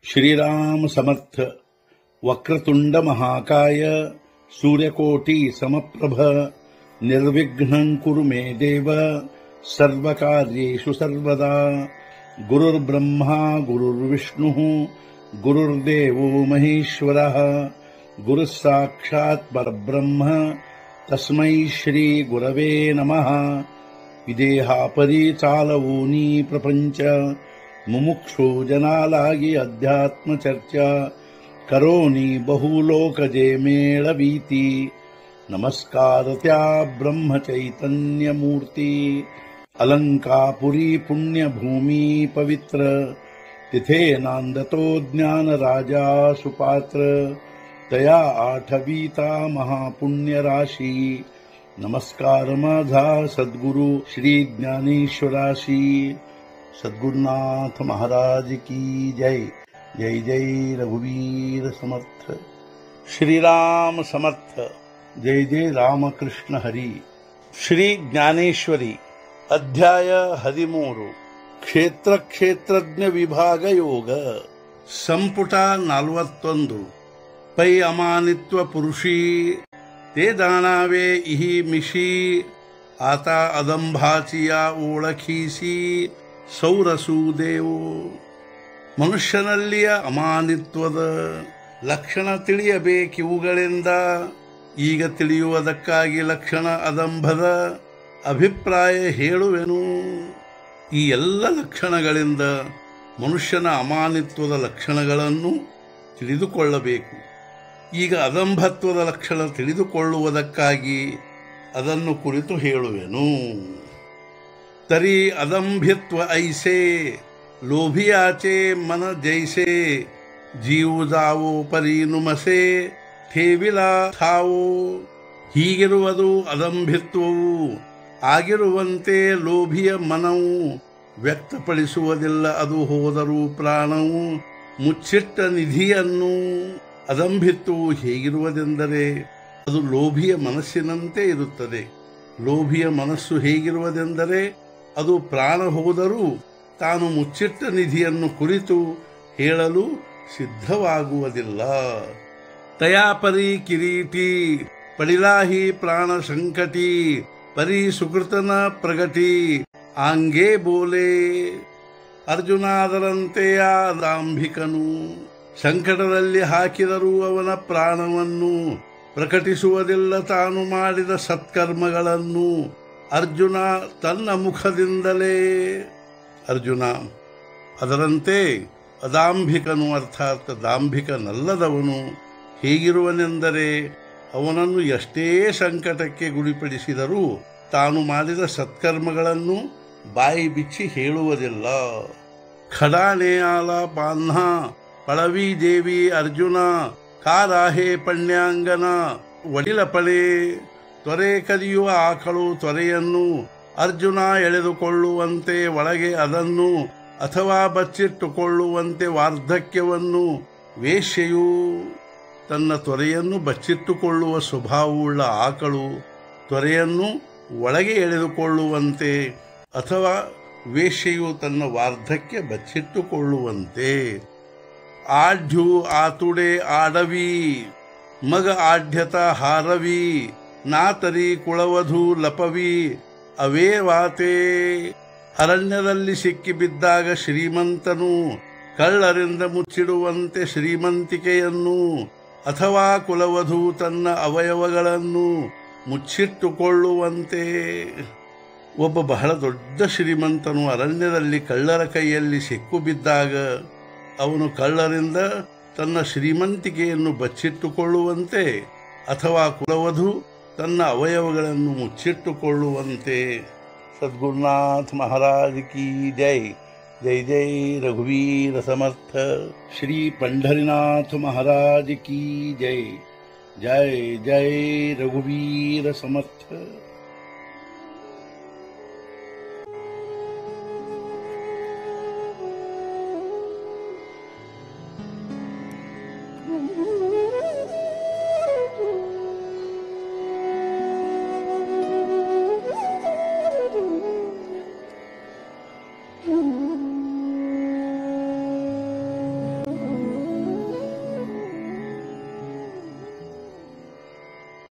श्रीराम समर्थ वक्रतुंड महाकाय सूर्यकोटि समप्रभ निर्विघ्नं कुरु मे देव सर्वकार्येषु सर्वदा गुरुर्ब्रह्मा गुरुर्विष्णुः गुरुर्देवो महेश्वरः गुरुः साक्षात् परब्रह्म तस्मै श्रीगुरवे नमः ವಿದೇಹಾಪರಿ ಚಾಲವೂನಿ ಪ್ರಪಂಚ ಮುಮುಕ್ಷು ಜನಾಲಾಗಿ ಅಧ್ಯಾತ್ಮ ಚರ್ಚಾ ಕರೋನಿ ಬಹುಲೋಕಜೆ ಮೇಳವೀತಿ ನಮಸ್ಕಾರತ್ಯಾ ಬ್ರಹ್ಮ ಚೈತನ್ಯ ಮೂರ್ತಿ ಅಲಂಕಾಪುರಿ ಪುಣ್ಯ ಭೂಮಿ ಪವಿತ್ರ तिथे नांदतो ज्ञान राजा सुपात्र तया आठवीता महापुण्य राशी नमस्कार माझा सद्गुरु श्री ज्ञानेश्वराशी सद्गुरुनाथ महाराज की जय जय जय रघुवीर समर्थ श्रीराम समर्थ जय जय ರಾಮಕೃಷ್ಣ ಹರಿ ಶ್ರೀ ಜ್ಞಾನೇಶ್ವರಿ ಅಧ್ಯಾಯ ಹದಿಮೂರು ಕ್ಷೇತ್ರ ಕ್ಷೇತ್ರಜ್ಞ ವಿಭಾಗ ಯೋಗ ಸಂಪುಟ ನಲವತ್ತೊಂದು ಪೈ ಅಮಾನಿತ್ವ ಪುರುಷಿ ते जाणावे इही मिशी आता ಅದಂಭಾಚಿಯ ಓಳಖೀಸಿ ಸೌರಸು ದೇವು ಮನುಷ್ಯನಲ್ಲಿಯ ಅಮಾನಿತ್ವದ ಲಕ್ಷಣ ತಿಳಿಯಬೇಕಿವುಗಳಿಂದ ಈಗ ತಿಳಿಯುವುದಕ್ಕಾಗಿ ಲಕ್ಷಣ ಅದಂಭದ ಅಭಿಪ್ರಾಯ ಹೇಳುವೆನು ಈ ಎಲ್ಲ ಲಕ್ಷಣಗಳಿಂದ ಮನುಷ್ಯನ ಅಮಾನಿತ್ವದ ಲಕ್ಷಣಗಳನ್ನು ತಿಳಿದುಕೊಳ್ಳಬೇಕು ಈಗ ಅದಂಭತ್ವದ ಲಕ್ಷಣ ತಿಳಿದುಕೊಳ್ಳುವುದಕ್ಕಾಗಿ ಅದನ್ನು ಕುರಿತು ಹೇಳುವೆನು ತರಿ ಅದಂಭಿತ್ವ ಐಸೆ ಲೋಭಿಯಾಚೆ ಮನ ಜೈಸೆ ಜೀವುದಾವೋ ಪರಿ ನುಮಸೆ ಥೇವಿಲ ಥಾವೋ ಹೀಗಿರುವುದು ಅದಂಭಿತ್ವವು ಆಗಿರುವಂತೆ ಲೋಭಿಯ ಮನವು ವ್ಯಕ್ತಪಡಿಸುವುದಿಲ್ಲ ಅದು ಹೋದರೂ ಪ್ರಾಣವು ಮುಚ್ಚಿಟ್ಟ ನಿಧಿಯನ್ನು ಅದಂಭಿತ್ವವು ಹೇಗಿರುವುದೆಂದರೆ ಅದು ಲೋಭಿಯ ಮನಸ್ಸಿನಂತೆ ಇರುತ್ತದೆ ಲೋಭಿಯ ಮನಸ್ಸು ಹೇಗಿರುವುದೆಂದರೆ ಅದು ಪ್ರಾಣ ಹೋದರೂ ತಾನು ಮುಚ್ಚಿಟ್ಟ ನಿಧಿಯನ್ನು ಕುರಿತು ಹೇಳಲು ಸಿದ್ಧವಾಗುವುದಿಲ್ಲ ತಯಾಪರಿ ಕಿರೀಟಿ ಪಡಿಲಾಹಿ ಪ್ರಾಣ ಸಂಕಟಿ ಪರಿ ಸುಕೃತನ ಪ್ರಗಟಿ ಆಂಗೇ ಬೋಲೆ ಅರ್ಜುನಾದರಂತೆಯ ದಾಂಭಿಕನು ಸಂಕಟದಲ್ಲಿ ಹಾಕಿದರೂ ಅವನ ಪ್ರಾಣವನ್ನು ಪ್ರಕಟಿಸುವುದಿಲ್ಲ ತಾನು ಮಾಡಿದ ಸತ್ಕರ್ಮಗಳನ್ನು ಅರ್ಜುನ ತನ್ನ ಮುಖದಿಂದಲೇ ಅರ್ಜುನ ಅದರಂತೆ ಅದಾಂಭಿಕನು ಅರ್ಥಾತ್ ದಾಂಭಿಕನಲ್ಲದವನು ಹೇಗಿರುವನೆಂದರೆ ಅವನನ್ನು ಎಷ್ಟೇ ಸಂಕಟಕ್ಕೆ ಗುರಿಪಡಿಸಿದರೂ ತಾನು ಮಾಡಿದ ಸತ್ಕರ್ಮಗಳನ್ನು ಬಾಯಿ ಬಿಚ್ಚಿ ಹೇಳುವುದಿಲ್ಲ ಖಡಾಣೆ ಆಲ ಪಾನ್ಹ ಪಳವಿ ದೇವಿ ಅರ್ಜುನ ಕಾರಾಹೆ ಪಣ್ಯಾಂಗನ ಒಡಿಲ ಪಳೆ ತೊರೆ ಕದಿಯುವ ಆಕಳು ತೊರೆಯನ್ನು ಅರ್ಜುನ ಎಳೆದುಕೊಳ್ಳುವಂತೆ ಒಳಗೆ ಅದನ್ನು ಅಥವಾ ಬಚ್ಚಿಟ್ಟುಕೊಳ್ಳುವಂತೆ ವಾರ್ಧಕ್ಯವನ್ನು ವೇಶ್ಯೆಯು ತನ್ನ ತೊರೆಯನ್ನು ಬಚ್ಚಿಟ್ಟುಕೊಳ್ಳುವ ಸ್ವಭಾವವುಳ್ಳ ಆಕಳು ತೊರೆಯನ್ನು ಒಳಗೆ ಎಳೆದುಕೊಳ್ಳುವಂತೆ ಅಥವಾ ವೇಶ್ಯೆಯು ತನ್ನ ವಾರ್ಧಕ್ಯ ಬಚ್ಚಿಟ್ಟುಕೊಳ್ಳುವಂತೆ ಆಢ್ಯು ಆತುಡೆ ಆಡವಿ ಮಗ ಆಢ್ಯತ ಹಾರವಿ ನಾತರಿ ಕುಳವಧು ಲಪವಿ ಅವೇ ವಾತೆ ಅರಣ್ಯದಲ್ಲಿ ಸಿಕ್ಕಿಬಿದ್ದಾಗ ಶ್ರೀಮಂತನು ಕಳ್ಳರಿಂದ ಮುಚ್ಚಿಡುವಂತೆ ಶ್ರೀಮಂತಿಕೆಯನ್ನು ಅಥವಾ ಕುಲವಧು ತನ್ನ ಅವಯವಗಳನ್ನು ಮುಚ್ಚಿಟ್ಟುಕೊಳ್ಳುವಂತೆ ಒಬ್ಬ ಬಹಳ ದೊಡ್ಡ ಶ್ರೀಮಂತನು ಅರಣ್ಯದಲ್ಲಿ ಕಳ್ಳರ ಕೈಯಲ್ಲಿ ಸಿಕ್ಕು ಬಿದ್ದಾಗ ಅವನು ಕಳ್ಳರಿಂದ ತನ್ನ ಶ್ರೀಮಂತಿಕೆಯನ್ನು ಬಚ್ಚಿಟ್ಟುಕೊಳ್ಳುವಂತೆ ಅಥವಾ ಕುಲವಧು ತನ್ನ ಅವಯವಗಳನ್ನು ಮುಚ್ಚಿಟ್ಟುಕೊಳ್ಳುವಂತೆ ಸದ್ಗುರುನಾಥ ಮಹಾರಾಜ್ ಕಿ ಜೈ ಜೈ ಜೈ ರಘುವೀರ ಸಮರ್ಥ ಶ್ರೀ ಪಂಢರಿನಾಥ ಮಹಾರಾಜ್ ಕಿ ಜೈ ಜೈ ಜೈ ರಘುವೀರ ಸಮರ್ಥ Mm-hmm.